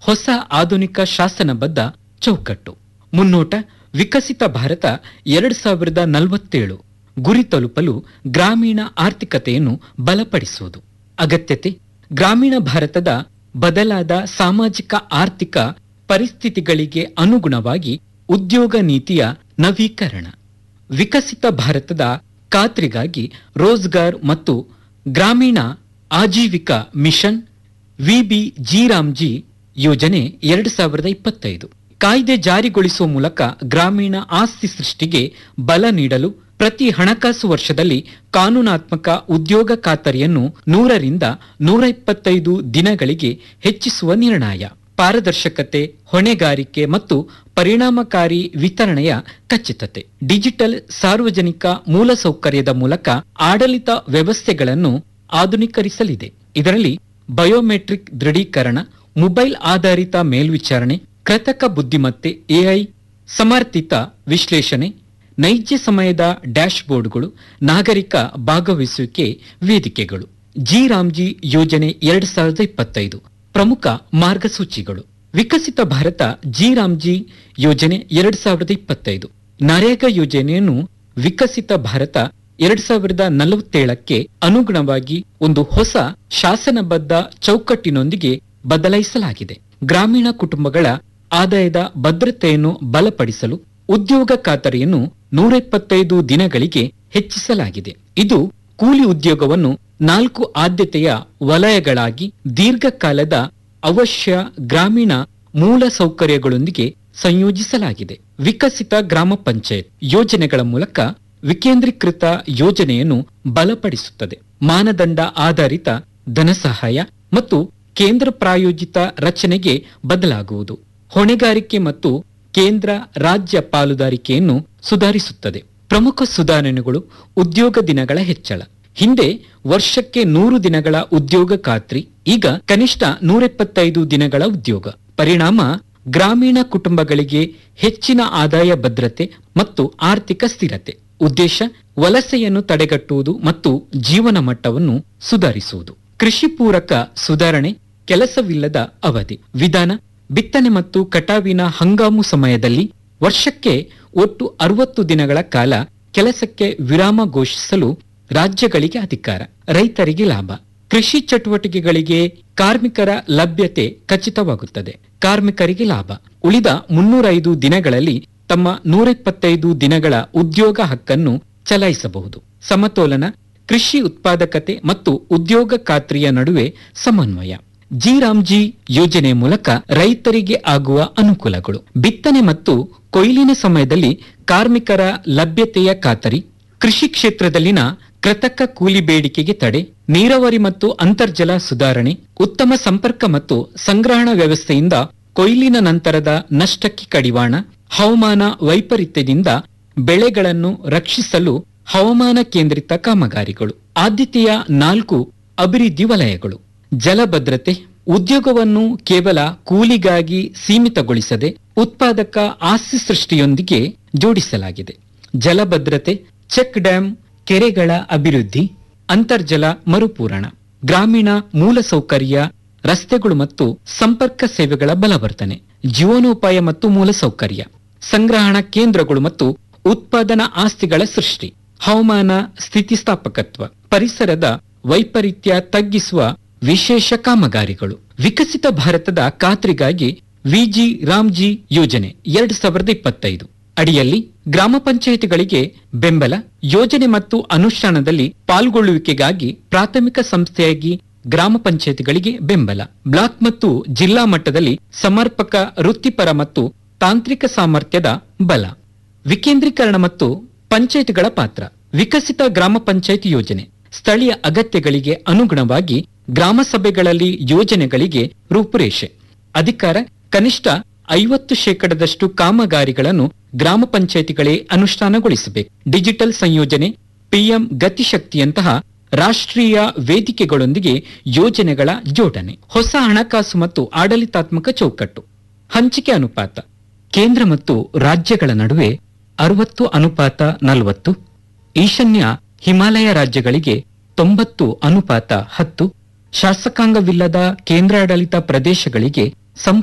ಹೊಸ ಆಧುನಿಕ ಶಾಸನಬದ್ಧ ಚೌಕಟ್ಟು ಮುನ್ನೋಟ ವಿಕಸಿತ ಭಾರತ ಎರಡ್ ಸಾವಿರದ ನಲವತ್ತೇಳು ಗುರಿ ತಲುಪಲು ಗ್ರಾಮೀಣ ಆರ್ಥಿಕತೆಯನ್ನು ಬಲಪಡಿಸುವುದು ಅಗತ್ಯತೆ ಗ್ರಾಮೀಣ ಭಾರತದ ಬದಲಾದ ಸಾಮಾಜಿಕ ಆರ್ಥಿಕ ಪರಿಸ್ಥಿತಿಗಳಿಗೆ ಅನುಗುಣವಾಗಿ ಉದ್ಯೋಗ ನೀತಿಯ ನವೀಕರಣ ವಿಕಸಿತ ಭಾರತದ ಖಾತ್ರಿಗಾಗಿ ರೋಜ್ಗಾರ್ ಮತ್ತು ಗ್ರಾಮೀಣ ಆಜೀವಿಕಾ ಮಿಷನ್ ವಿಬಿ ಜಿ ಯೋಜನೆ ಎರಡು ಸಾವಿರದ ಇಪ್ಪತ್ತೈದು ಕಾಯ್ದೆ ಜಾರಿಗೊಳಿಸುವ ಮೂಲಕ ಗ್ರಾಮೀಣ ಆಸ್ತಿ ಸೃಷ್ಟಿಗೆ ಬಲ ನೀಡಲು ಪ್ರತಿ ಹಣಕಾಸು ವರ್ಷದಲ್ಲಿ ಕಾನೂನಾತ್ಮಕ ಉದ್ಯೋಗ ಖಾತರಿಯನ್ನು ನೂರರಿಂದ ನೂರ ಇಪ್ಪತ್ತೈದು ದಿನಗಳಿಗೆ ಹೆಚ್ಚಿಸುವ ನಿರ್ಣಯ ಪಾರದರ್ಶಕತೆ ಹೊಣೆಗಾರಿಕೆ ಮತ್ತು ಪರಿಣಾಮಕಾರಿ ವಿತರಣೆಯ ಖಚಿತತೆ ಡಿಜಿಟಲ್ ಸಾರ್ವಜನಿಕ ಮೂಲಸೌಕರ್ಯದ ಮೂಲಕ ಆಡಳಿತ ವ್ಯವಸ್ಥೆಗಳನ್ನು ಆಧುನೀಕರಿಸಲಿದೆ ಇದರಲ್ಲಿ ಬಯೋಮೆಟ್ರಿಕ್ ದೃಢೀಕರಣ ಮೊಬೈಲ್ ಆಧಾರಿತ ಮೇಲ್ವಿಚಾರಣೆ ಕೃತಕ ಬುದ್ಧಿಮತ್ತೆ ಎಐ ಸಮರ್ಥಿತ ವಿಶ್ಲೇಷಣೆ ನೈಜ ಸಮಯದ ಡ್ಯಾಶ್ಬೋರ್ಡ್ಗಳು ನಾಗರಿಕ ಭಾಗವಹಿಸುವಿಕೆ ವೇದಿಕೆಗಳು ಜಿ ರಾಮ್ಜಿ ಯೋಜನೆ ಎರಡ್ ಸಾವಿರದ ಇಪ್ಪತ್ತೈದು ಪ್ರಮುಖ ಮಾರ್ಗಸೂಚಿಗಳು ವಿಕಸಿತ ಭಾರತ ಜಿ ರಾಮ್ಜಿ ಯೋಜನೆ ಎರಡ್ ಸಾವಿರದ ಇಪ್ಪತ್ತೈದು ನರೇಗಾ ಯೋಜನೆಯನ್ನು ವಿಕಸಿತ ಭಾರತ ಎರಡ್ ಸಾವಿರದ ನಲವತ್ತೇಳಕ್ಕೆ ಅನುಗುಣವಾಗಿ ಒಂದು ಹೊಸ ಶಾಸನಬದ್ಧ ಚೌಕಟ್ಟಿನೊಂದಿಗೆ ಬದಲಾಯಿಸಲಾಗಿದೆ ಗ್ರಾಮೀಣ ಕುಟುಂಬಗಳ ಆದಾಯದ ಭದ್ರತೆಯನ್ನು ಬಲಪಡಿಸಲು ಉದ್ಯೋಗ ಖಾತರಿಯನ್ನು ನೂರ ಇಪ್ಪತ್ತೈದು ದಿನಗಳಿಗೆ ಹೆಚ್ಚಿಸಲಾಗಿದೆ ಇದು ಕೂಲಿ ಉದ್ಯೋಗವನ್ನು ನಾಲ್ಕು ಆದ್ಯತೆಯ ವಲಯಗಳಾಗಿ ದೀರ್ಘಕಾಲದ ಅವಶ್ಯ ಗ್ರಾಮೀಣ ಮೂಲ ಸೌಕರ್ಯಗಳೊಂದಿಗೆ ಸಂಯೋಜಿಸಲಾಗಿದೆ ವಿಕಸಿತ ಗ್ರಾಮ ಪಂಚಾಯತ್ ಯೋಜನೆಗಳ ಮೂಲಕ ವಿಕೇಂದ್ರೀಕೃತ ಯೋಜನೆಯನ್ನು ಬಲಪಡಿಸುತ್ತದೆ ಮಾನದಂಡ ಆಧಾರಿತ ಧನಸಹಾಯ ಮತ್ತು ಕೇಂದ್ರ ಪ್ರಾಯೋಜಿತ ರಚನೆಗೆ ಬದಲಾಗುವುದು ಹೊಣೆಗಾರಿಕೆ ಮತ್ತು ಕೇಂದ್ರ ರಾಜ್ಯ ಪಾಲುದಾರಿಕೆಯನ್ನು ಸುಧಾರಿಸುತ್ತದೆ ಪ್ರಮುಖ ಸುಧಾರಣೆಗಳು ಉದ್ಯೋಗ ದಿನಗಳ ಹೆಚ್ಚಳ ಹಿಂದೆ ವರ್ಷಕ್ಕೆ ನೂರು ದಿನಗಳ ಉದ್ಯೋಗ ಖಾತ್ರಿ ಈಗ ಕನಿಷ್ಠ ನೂರೆಪ್ಪತ್ತೈದು ದಿನಗಳ ಉದ್ಯೋಗ ಪರಿಣಾಮ ಗ್ರಾಮೀಣ ಕುಟುಂಬಗಳಿಗೆ ಹೆಚ್ಚಿನ ಆದಾಯ ಭದ್ರತೆ ಮತ್ತು ಆರ್ಥಿಕ ಸ್ಥಿರತೆ ಉದ್ದೇಶ ವಲಸೆಯನ್ನು ತಡೆಗಟ್ಟುವುದು ಮತ್ತು ಜೀವನ ಮಟ್ಟವನ್ನು ಸುಧಾರಿಸುವುದು ಕೃಷಿ ಪೂರಕ ಸುಧಾರಣೆ ಕೆಲಸವಿಲ್ಲದ ಅವಧಿ ವಿಧಾನ ಬಿತ್ತನೆ ಮತ್ತು ಕಟಾವಿನ ಹಂಗಾಮು ಸಮಯದಲ್ಲಿ ವರ್ಷಕ್ಕೆ ಒಟ್ಟು ಅರವತ್ತು ದಿನಗಳ ಕಾಲ ಕೆಲಸಕ್ಕೆ ವಿರಾಮ ಘೋಷಿಸಲು ರಾಜ್ಯಗಳಿಗೆ ಅಧಿಕಾರ ರೈತರಿಗೆ ಲಾಭ ಕೃಷಿ ಚಟುವಟಿಕೆಗಳಿಗೆ ಕಾರ್ಮಿಕರ ಲಭ್ಯತೆ ಖಚಿತವಾಗುತ್ತದೆ ಕಾರ್ಮಿಕರಿಗೆ ಲಾಭ ಉಳಿದ ಮುನ್ನೂರೈದು ದಿನಗಳಲ್ಲಿ ತಮ್ಮ ನೂರಿಪ್ಪತ್ತೈದು ದಿನಗಳ ಉದ್ಯೋಗ ಹಕ್ಕನ್ನು ಚಲಾಯಿಸಬಹುದು ಸಮತೋಲನ ಕೃಷಿ ಉತ್ಪಾದಕತೆ ಮತ್ತು ಉದ್ಯೋಗ ಖಾತ್ರಿಯ ನಡುವೆ ಸಮನ್ವಯ ಜಿ ರಾಮ್ಜಿ ಯೋಜನೆ ಮೂಲಕ ರೈತರಿಗೆ ಆಗುವ ಅನುಕೂಲಗಳು ಬಿತ್ತನೆ ಮತ್ತು ಕೊಯ್ಲಿನ ಸಮಯದಲ್ಲಿ ಕಾರ್ಮಿಕರ ಲಭ್ಯತೆಯ ಖಾತರಿ ಕೃಷಿ ಕ್ಷೇತ್ರದಲ್ಲಿನ ಕೃತಕ ಕೂಲಿ ಬೇಡಿಕೆಗೆ ತಡೆ ನೀರಾವರಿ ಮತ್ತು ಅಂತರ್ಜಲ ಸುಧಾರಣೆ ಉತ್ತಮ ಸಂಪರ್ಕ ಮತ್ತು ಸಂಗ್ರಹಣ ವ್ಯವಸ್ಥೆಯಿಂದ ಕೊಯ್ಲಿನ ನಂತರದ ನಷ್ಟಕ್ಕೆ ಕಡಿವಾಣ ಹವಾಮಾನ ವೈಪರೀತ್ಯದಿಂದ ಬೆಳೆಗಳನ್ನು ರಕ್ಷಿಸಲು ಹವಾಮಾನ ಕೇಂದ್ರಿತ ಕಾಮಗಾರಿಗಳು ಆದ್ಯತೆಯ ನಾಲ್ಕು ಅಭಿವೃದ್ಧಿ ವಲಯಗಳು ಜಲಭದ್ರತೆ ಉದ್ಯೋಗವನ್ನು ಕೇವಲ ಕೂಲಿಗಾಗಿ ಸೀಮಿತಗೊಳಿಸದೆ ಉತ್ಪಾದಕ ಆಸ್ತಿ ಸೃಷ್ಟಿಯೊಂದಿಗೆ ಜೋಡಿಸಲಾಗಿದೆ ಜಲಭದ್ರತೆ ಚೆಕ್ ಡ್ಯಾಂ ಕೆರೆಗಳ ಅಭಿವೃದ್ಧಿ ಅಂತರ್ಜಲ ಮರುಪೂರಣ ಗ್ರಾಮೀಣ ಮೂಲಸೌಕರ್ಯ ರಸ್ತೆಗಳು ಮತ್ತು ಸಂಪರ್ಕ ಸೇವೆಗಳ ಬಲವರ್ಧನೆ ಜೀವನೋಪಾಯ ಮತ್ತು ಮೂಲಸೌಕರ್ಯ ಸಂಗ್ರಹಣಾ ಕೇಂದ್ರಗಳು ಮತ್ತು ಉತ್ಪಾದನಾ ಆಸ್ತಿಗಳ ಸೃಷ್ಟಿ ಹವಾಮಾನ ಸ್ಥಿತಿಸ್ಥಾಪಕತ್ವ ಪರಿಸರದ ವೈಪರೀತ್ಯ ತಗ್ಗಿಸುವ ವಿಶೇಷ ಕಾಮಗಾರಿಗಳು ವಿಕಸಿತ ಭಾರತದ ಖಾತ್ರಿಗಾಗಿ ವಿಜಿ ರಾಮ್ಜಿ ಯೋಜನೆ ಎರಡ್ ಸಾವಿರದ ಇಪ್ಪತ್ತೈದು ಅಡಿಯಲ್ಲಿ ಗ್ರಾಮ ಪಂಚಾಯಿತಿಗಳಿಗೆ ಬೆಂಬಲ ಯೋಜನೆ ಮತ್ತು ಅನುಷ್ಠಾನದಲ್ಲಿ ಪಾಲ್ಗೊಳ್ಳುವಿಕೆಗಾಗಿ ಪ್ರಾಥಮಿಕ ಸಂಸ್ಥೆಯಾಗಿ ಗ್ರಾಮ ಪಂಚಾಯಿತಿಗಳಿಗೆ ಬೆಂಬಲ ಬ್ಲಾಕ್ ಮತ್ತು ಜಿಲ್ಲಾ ಮಟ್ಟದಲ್ಲಿ ಸಮರ್ಪಕ ವೃತ್ತಿಪರ ಮತ್ತು ತಾಂತ್ರಿಕ ಸಾಮರ್ಥ್ಯದ ಬಲ ವಿಕೇಂದ್ರೀಕರಣ ಮತ್ತು ಪಂಚಾಯಿತಿಗಳ ಪಾತ್ರ ವಿಕಸಿತ ಗ್ರಾಮ ಪಂಚಾಯಿತಿ ಯೋಜನೆ ಸ್ಥಳೀಯ ಅಗತ್ಯಗಳಿಗೆ ಅನುಗುಣವಾಗಿ ಗ್ರಾಮ ಸಭೆಗಳಲ್ಲಿ ಯೋಜನೆಗಳಿಗೆ ರೂಪುರೇಷೆ ಅಧಿಕಾರ ಕನಿಷ್ಠ ಐವತ್ತು ಶೇಕಡದಷ್ಟು ಕಾಮಗಾರಿಗಳನ್ನು ಗ್ರಾಮ ಪಂಚಾಯಿತಿಗಳೇ ಅನುಷ್ಠಾನಗೊಳಿಸಬೇಕು ಡಿಜಿಟಲ್ ಸಂಯೋಜನೆ ಪಿಎಂ ಗತಿಶಕ್ತಿಯಂತಹ ರಾಷ್ಟ್ರೀಯ ವೇದಿಕೆಗಳೊಂದಿಗೆ ಯೋಜನೆಗಳ ಜೋಡಣೆ ಹೊಸ ಹಣಕಾಸು ಮತ್ತು ಆಡಳಿತಾತ್ಮಕ ಚೌಕಟ್ಟು ಹಂಚಿಕೆ ಅನುಪಾತ ಕೇಂದ್ರ ಮತ್ತು ರಾಜ್ಯಗಳ ನಡುವೆ ಅರವತ್ತು ಅನುಪಾತ ನಲವತ್ತು ಈಶಾನ್ಯ ಹಿಮಾಲಯ ರಾಜ್ಯಗಳಿಗೆ ತೊಂಬತ್ತು ಅನುಪಾತ ಹತ್ತು ಶಾಸಕಾಂಗವಿಲ್ಲದ ಕೇಂದ್ರಾಡಳಿತ ಪ್ರದೇಶಗಳಿಗೆ